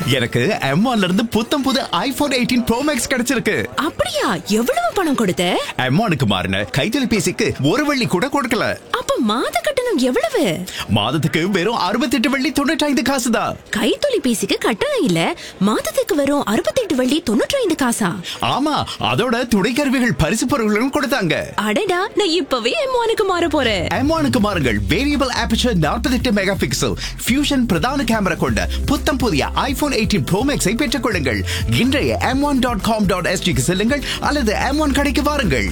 எனக்கு M1ல இருந்து புத்தம் புது ஐபோன் எயிட்டீன் ப்ரோ மேக்ஸ் கிடைச்சிருக்கு அப்படியா எவ்வளவு பணம் கொடுத்த M1க்கு மாறின கைத்தொலைபேசிக்கு ஒரு வெள்ளி கூட கொடுக்கல அப்ப மாத கட்டணம் எவ்வளவு மாதத்துக்கு வெறும் அறுபத்தெட்டு வெள்ளி தொண்ணூற்றி ஐந்து காசு தான் கைத்தொலைபேசிக்கு கட்டணம் இல்ல மாதத்துக்கு வரும் அறுபத்தெட்டு வள்ளி தொண்ணூற்றி ஐந்து காசா ஆமா அதோட துணைக்கருவிகள் பரிசு பொருட்களும் கொடுத்தாங்க அடடா நான் இப்பவே எம்மானுக்கு மாற போறேன் M1க்கு மாறுங்கள் variable aperture 48 mega pixel fusion பிரதான கேமரா கொண்ட புத்தம் புதிய ஐபோன் எயிட்டீன் ப்ரோ மேக்ஸை பெற்றுக் கொள்ளுங்கள் இன்றைய M one dot com dot எஸ்டிக்கு செல்லுங்கள் அல்லது எம் ஒன் கடைக்கு வாருங்கள்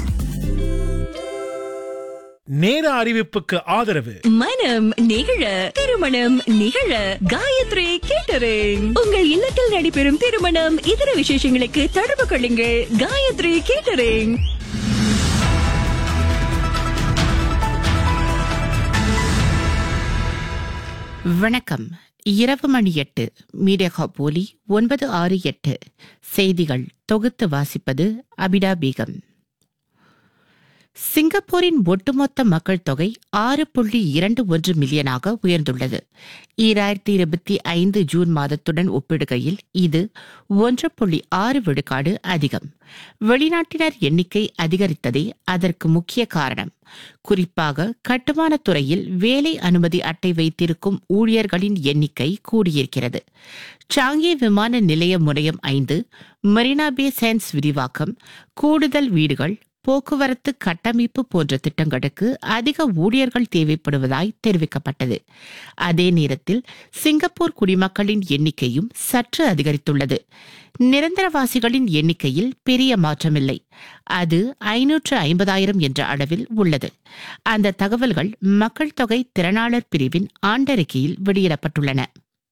நேர அறிவிப்புக்கு ஆதரவு மனம் நிகழ திருமணம் நிகழ காயத்ரி கேட்டரிங் உங்கள் இல்லத்தில் நடைபெறும் திருமணம் இதர விசேஷங்களுக்கு தொடர்பு கொள்ளுங்கள் காயத்ரி கேட்டரிங் வணக்கம் இரவு மணி எட்டு மீடியா போலி ஒன்பது ஆறு எட்டு செய்திகள் தொகுத்து வாசிப்பது அபிடா பேகம் சிங்கப்பூரின் ஒட்டுமொத்த மக்கள் தொகை ஆறு புள்ளி இரண்டு ஒன்று மில்லியனாக உயர்ந்துள்ளது ஈராயிரத்தி இருபத்தி ஐந்து ஜூன் மாதத்துடன் ஒப்பிடுகையில் இது ஒன்று புள்ளி ஆறு விழுக்காடு அதிகம் வெளிநாட்டினர் எண்ணிக்கை அதிகரித்ததே அதற்கு முக்கிய காரணம் குறிப்பாக கட்டுமானத் துறையில் வேலை அனுமதி அட்டை வைத்திருக்கும் ஊழியர்களின் எண்ணிக்கை கூடியிருக்கிறது சாங்கி விமான நிலைய முனையம் ஐந்து மெரினா பே சேன்ஸ் விரிவாக்கம் கூடுதல் வீடுகள் போக்குவரத்து கட்டமைப்பு போன்ற திட்டங்களுக்கு அதிக ஊழியர்கள் தேவைப்படுவதாய் தெரிவிக்கப்பட்டது அதே நேரத்தில் சிங்கப்பூர் குடிமக்களின் எண்ணிக்கையும் சற்று அதிகரித்துள்ளது நிரந்தரவாசிகளின் எண்ணிக்கையில் பெரிய மாற்றமில்லை அது ஐநூற்று ஐம்பதாயிரம் என்ற அளவில் உள்ளது அந்த தகவல்கள் மக்கள் தொகை திறனாளர் பிரிவின் ஆண்டறிக்கையில் வெளியிடப்பட்டுள்ளன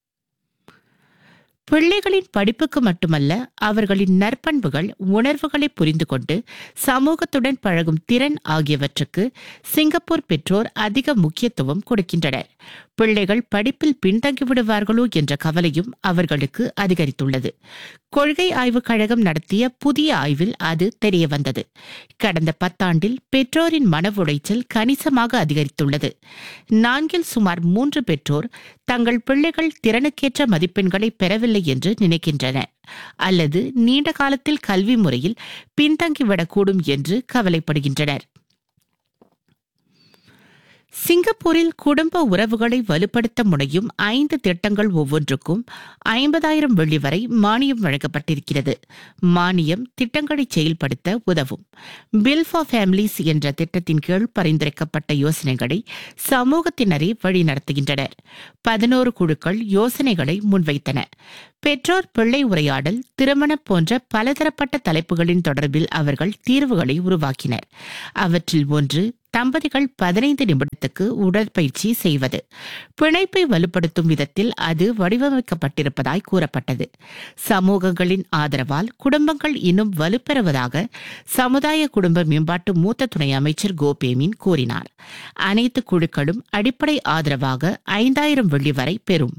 பிள்ளைகளின் படிப்புக்கு மட்டுமல்ல அவர்களின் நற்பண்புகள் உணர்வுகளை புரிந்து கொண்டு சமூகத்துடன் பழகும் திறன் ஆகியவற்றுக்கு சிங்கப்பூர் பெற்றோர் அதிக முக்கியத்துவம் கொடுக்கின்றனர் பிள்ளைகள் படிப்பில் பின்தங்கிவிடுவார்களோ என்ற கவலையும் அவர்களுக்கு அதிகரித்துள்ளது கொள்கை ஆய்வுக் கழகம் நடத்திய புதிய ஆய்வில் அது தெரிய வந்தது கடந்த பத்தாண்டில் பெற்றோரின் மன உளைச்சல் கணிசமாக அதிகரித்துள்ளது நான்கில் சுமார் மூன்று பெற்றோர் தங்கள் பிள்ளைகள் திறனுக்கேற்ற மதிப்பெண்களை பெறவில்லை என்று நினைக்கின்றனர் அல்லது நீண்ட காலத்தில் கல்வி முறையில் பின்தங்கிவிடக்கூடும் என்று கவலைப்படுகின்றனர் சிங்கப்பூரில் குடும்ப உறவுகளை வலுப்படுத்த முனையும் ஐந்து திட்டங்கள் ஒவ்வொன்றுக்கும் ஐம்பதாயிரம் வெள்ளி வரை மானியம் வழங்கப்பட்டிருக்கிறது மானியம் திட்டங்களை செயல்படுத்த உதவும் பில் ஃபார் ஃபேமிலிஸ் என்ற திட்டத்தின் கீழ் பரிந்துரைக்கப்பட்ட யோசனைகளை சமூகத்தினரே வழிநடத்துகின்றனர் பதினோரு குழுக்கள் யோசனைகளை முன்வைத்தன பெற்றோர் பிள்ளை உரையாடல் திருமணம் போன்ற பலதரப்பட்ட தலைப்புகளின் தொடர்பில் அவர்கள் தீர்வுகளை உருவாக்கினர் அவற்றில் ஒன்று தம்பதிகள் பதினைந்து நிமிடத்துக்கு உடற்பயிற்சி செய்வது பிணைப்பை வலுப்படுத்தும் விதத்தில் அது வடிவமைக்கப்பட்டிருப்பதாய் கூறப்பட்டது சமூகங்களின் ஆதரவால் குடும்பங்கள் இன்னும் வலுப்பெறுவதாக சமுதாய குடும்ப மேம்பாட்டு மூத்த துணை அமைச்சர் கோபேமின் கூறினார் அனைத்து குழுக்களும் அடிப்படை ஆதரவாக ஐந்தாயிரம் வெள்ளி வரை பெறும்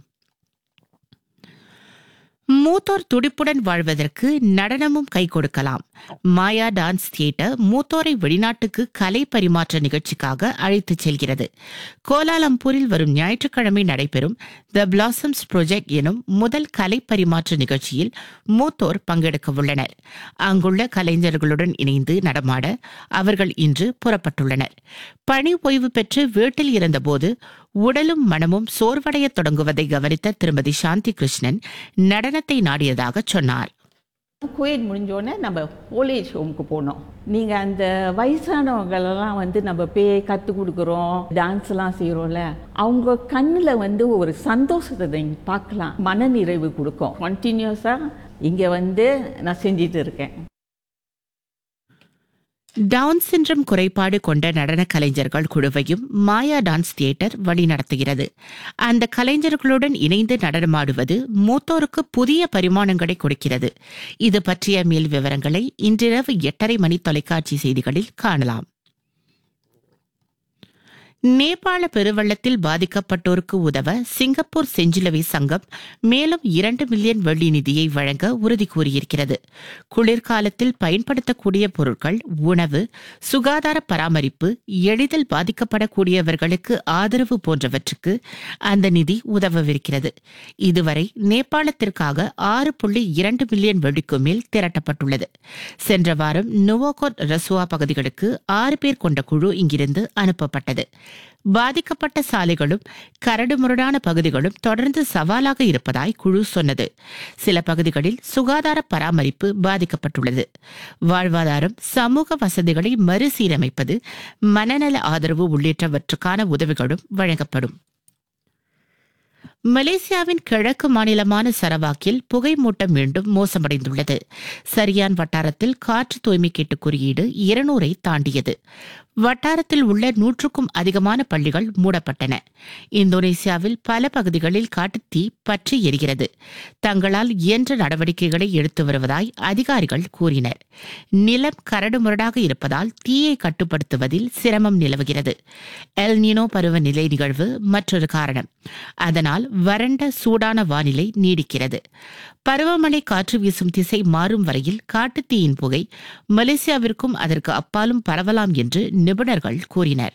மூத்தோர் துடிப்புடன் வாழ்வதற்கு நடனமும் கை கொடுக்கலாம் மாயா டான்ஸ் தியேட்டர் மூத்தோரை வெளிநாட்டுக்கு கலை பரிமாற்ற நிகழ்ச்சிக்காக அழைத்துச் செல்கிறது கோலாலம்பூரில் வரும் ஞாயிற்றுக்கிழமை நடைபெறும் த பிளாசம்ஸ் ப்ராஜெக்ட் எனும் முதல் கலை பரிமாற்ற நிகழ்ச்சியில் மூத்தோர் பங்கெடுக்க உள்ளனர் அங்குள்ள கலைஞர்களுடன் இணைந்து நடமாட அவர்கள் இன்று புறப்பட்டுள்ளனர் பணி ஓய்வு பெற்று வீட்டில் இருந்தபோது உடலும் மனமும் சோர்வடைய தொடங்குவதை கவனித்த திருமதி சாந்தி கிருஷ்ணன் நடனத்தை நாடியதாக சொன்னார் கோவிட் முடிஞ்சோடனே நம்ம ஓல்டேஜ் ஹோமுக்கு போனோம் நீங்கள் அந்த வயசானவங்களெல்லாம் வந்து நம்ம பே கற்றுக் கொடுக்குறோம் டான்ஸ்லாம் செய்கிறோம்ல அவங்க கண்ணில் வந்து ஒரு சந்தோஷத்தை நீங்கள் பார்க்கலாம் மனநிறைவு கொடுக்கும் கண்டினியூஸாக இங்கே வந்து நான் செஞ்சிட்டு இருக்கேன் டவுன் சின்ரம் குறைபாடு கொண்ட நடன கலைஞர்கள் குழுவையும் மாயா டான்ஸ் தியேட்டர் வழிநடத்துகிறது அந்த கலைஞர்களுடன் இணைந்து நடனமாடுவது மூத்தோருக்கு புதிய பரிமாணங்களை கொடுக்கிறது இது பற்றிய மேல் விவரங்களை இன்றிரவு எட்டரை மணி தொலைக்காட்சி செய்திகளில் காணலாம் நேபாள பெருவெள்ளத்தில் பாதிக்கப்பட்டோருக்கு உதவ சிங்கப்பூர் செஞ்சிலுவை சங்கம் மேலும் இரண்டு மில்லியன் வெள்ளி நிதியை வழங்க உறுதி கூறியிருக்கிறது குளிர்காலத்தில் பயன்படுத்தக்கூடிய பொருட்கள் உணவு சுகாதார பராமரிப்பு எளிதில் பாதிக்கப்படக்கூடியவர்களுக்கு ஆதரவு போன்றவற்றுக்கு அந்த நிதி உதவவிருக்கிறது இதுவரை நேபாளத்திற்காக ஆறு புள்ளி இரண்டு மில்லியன் வெள்ளிக்கு மேல் திரட்டப்பட்டுள்ளது சென்ற வாரம் நுவோகோட் ரசுவா பகுதிகளுக்கு ஆறு பேர் கொண்ட குழு இங்கிருந்து அனுப்பப்பட்டது பாதிக்கப்பட்ட சாலைகளும் கரடுமுரடான பகுதிகளும் தொடர்ந்து சவாலாக இருப்பதாய் குழு சொன்னது சில பகுதிகளில் சுகாதார பராமரிப்பு பாதிக்கப்பட்டுள்ளது வாழ்வாதாரம் சமூக வசதிகளை மறுசீரமைப்பது மனநல ஆதரவு உள்ளிட்டவற்றுக்கான உதவிகளும் வழங்கப்படும் மலேசியாவின் கிழக்கு மாநிலமான சரவாக்கில் புகை மூட்டம் மீண்டும் மோசமடைந்துள்ளது சரியான் வட்டாரத்தில் காற்று தூய்மை கேட்டு குறியீடு இருநூறை தாண்டியது வட்டாரத்தில் உள்ள நூற்றுக்கும் அதிகமான பள்ளிகள் மூடப்பட்டன இந்தோனேசியாவில் பல பகுதிகளில் காட்டுத்தீ பற்றி எரிகிறது தங்களால் இயன்ற நடவடிக்கைகளை எடுத்து வருவதாய் அதிகாரிகள் கூறினர் நிலம் கரடுமுரடாக இருப்பதால் தீயை கட்டுப்படுத்துவதில் சிரமம் நிலவுகிறது எல் நீனோ பருவநிலை நிகழ்வு மற்றொரு காரணம் அதனால் வறண்ட சூடான வானிலை நீடிக்கிறது பருவமழை காற்று வீசும் திசை மாறும் வரையில் காட்டுத்தீயின் புகை மலேசியாவிற்கும் அதற்கு அப்பாலும் பரவலாம் என்று நிபுணர்கள் கூறினர்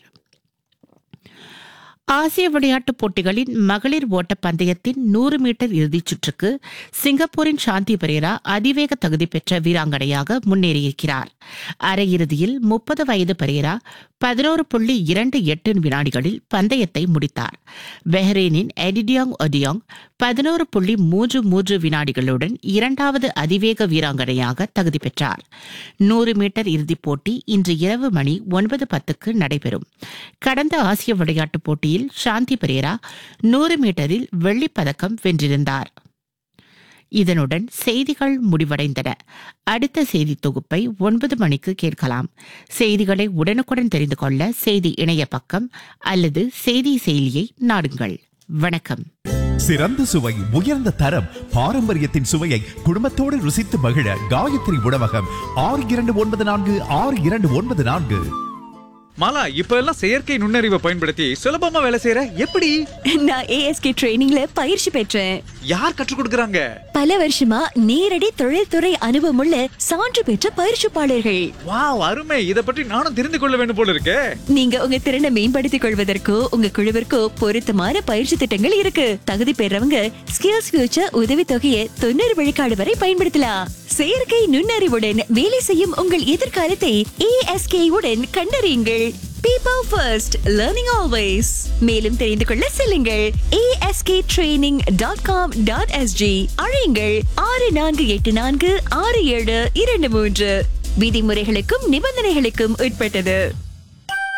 ஆசிய விளையாட்டுப் போட்டிகளின் மகளிர் ஓட்ட பந்தயத்தின் நூறு மீட்டர் இறுதிச் சுற்றுக்கு சிங்கப்பூரின் சாந்தி பெரேரா அதிவேக தகுதி பெற்ற வீராங்கனையாக முன்னேறியிருக்கிறார் அரையிறுதியில் முப்பது வயது பெரேரா பதினோரு புள்ளி இரண்டு எட்டு வினாடிகளில் பந்தயத்தை முடித்தார் பெஹ்ரைனின் எடிடியாங் ஒடியாங் பதினோரு புள்ளி மூன்று மூன்று வினாடிகளுடன் இரண்டாவது அதிவேக வீராங்கனையாக தகுதி பெற்றார் நூறு மீட்டர் இறுதிப் போட்டி இன்று இரவு மணி ஒன்பது பத்துக்கு நடைபெறும் கடந்த ஆசிய விளையாட்டுப் போட்டியில் சாந்தி பெரேரா நூறு மீட்டரில் வெள்ளிப் பதக்கம் வென்றிருந்தார் இதனுடன் செய்திகள் முடிவடைந்தன அடுத்த செய்தி தொகுப்பை ஒன்பது மணிக்கு கேட்கலாம் செய்திகளை உடனுக்குடன் தெரிந்து கொள்ள செய்தி இணைய பக்கம் அல்லது செய்தி செயலியை நாடுங்கள் வணக்கம் சிறந்த சுவை உயர்ந்த தரம் பாரம்பரியத்தின் சுவையை குடும்பத்தோடு ருசித்து மகிழ காயத்ரி உணவகம் ஆறு இரண்டு ஒன்பது நான்கு ஆறு இரண்டு ஒன்பது நான்கு மாலா இப்ப எல்லாம் செயற்கை நுண்ணறிவை பயன்படுத்தி சுலபமா வேலை செய்யற எப்படி நான் ஏஎஸ்கே ட்ரைனிங்ல பயிற்சி பெற்றேன் யார் கற்றுக் கொடுக்கறாங்க பல வருஷமா நேரடி தொழில்துறை அனுபவமுள்ள சான்று பெற்ற பயிற்சிப்பாளர்கள் வாவ் அருமை இத பற்றி நானும் தெரிந்து கொள்ள வேண்டும் போல இருக்கே நீங்க உங்க திறனை மேம்படுத்திக் கொள்வதற்கோ உங்க குழுவிற்கோ பொருத்தமான பயிற்சி திட்டங்கள் இருக்கு தகுதி பெறவங்க ஸ்கில்ஸ் ஃபியூச்சர் உதவி தொகையை தொண்ணூறு விழுக்காடு வரை பயன்படுத்தலாம் செயற்கை நுண்ணறிவுடன் வேலை செய்யும் உங்கள் எதிர்காலத்தை ஏஎஸ்கே உடன் கண்டறியுங்கள் பீப்பிள் ஃபர்ஸ்ட் லேர்னிங் ஆல்வேஸ் மேலும் தெரிந்து கொள்ள செல்லுங்கள் ASK training dot com dot SG அழையுங்கள் ஆறு நான்கு எட்டு நான்கு ஆறு ஏழு இரண்டு மூன்று விதிமுறைகளுக்கும் நிபந்தனைகளுக்கும் உட்பட்டது